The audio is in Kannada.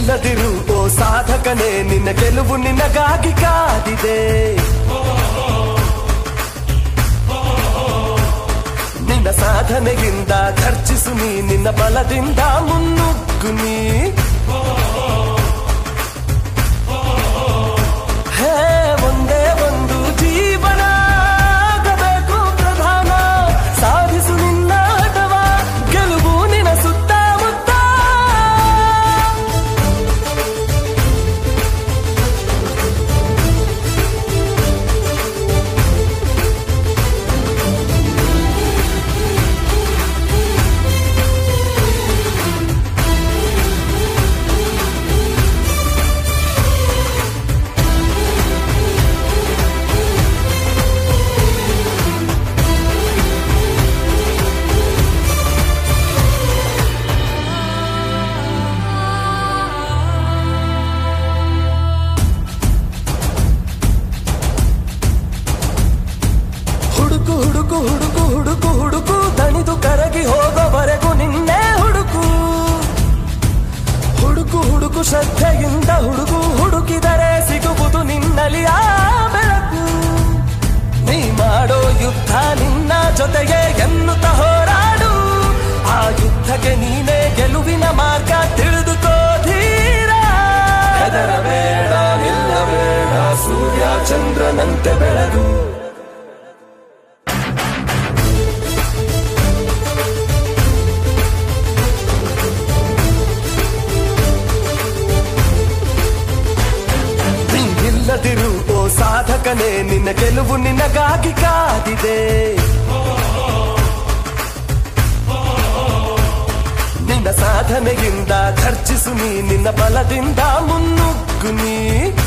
ನಿಲ್ಲದಿರು ಓ ಸಾಧಕನೇ ನಿನ್ನ ಗೆಲುವು ನಿನಗಾಗಿ ಕಾದಿದೆ ನಿನ್ನ ಸಾಧನೆಯಿಂದ ಖರ್ಚಿಸು ನೀ ನಿನ್ನ ಬಲದಿಂದ ಮುನ್ನುಗ್ಗು ನೀ ಹೇ ಒಂದೇ ಒಂದು ಜೀವನ ಆಗಬೇಕು ಪ್ರಧಾನ ಸಾಧಿಸು ನಿನ್ನ ಆಟವ ಗೆಲುವು ನಿನ್ನ ಸುತ್ತಮುತ್ತ ಹುಡುಕು ಹುಡುಕು ಹುಡುಕು ಹುಡುಕು ಹುಡುಕು ದಣಿದು ಕರಗಿ ಹೋಗೋವರೆಗೂ ನಿನ್ನೆ ಹುಡುಕು ಹುಡುಕು ಹುಡುಕು ಶ್ರದ್ಧೆಯಿಂದ ಹುಡುಕು ಹುಡುಕಿದರೆ ಸಿಗುವುದು ನಿನ್ನಲ್ಲಿ ಆ ಬೆಳಕು ನೀ ಮಾಡೋ ಯುದ್ಧ ನಿನ್ನ ಜೊತೆಗೆ ಎನ್ನುತ್ತ ಹೋರಾಡು ಆ ಯುದ್ಧಕ್ಕೆ ನೀನೇ ಗೆಲುವಿನ ಮಾರ್ಗ ತಿಳಿದುಕೋ ಧೀರ ಹೆದರಬೇಡ ನಿಲ್ಲಬೇಡ ಸೂರ್ಯ ಚಂದ್ರನಂತೆ ಬೆಳಗು ನಿಲ್ಲದಿರು ಓ ಸಾಧಕನೇ ನಿನ್ನ ಗೆಲುವು ನಿನಗಾಗಿ ಕಾದಿದೆ ನಿನ್ನ ಸಾಧನೆಯಿಂದ ಖರ್ಚಿಸು ನೀ ನಿನ್ನ ಬಲದಿಂದ ಮುನ್ನುಗ್ಗು ನೀ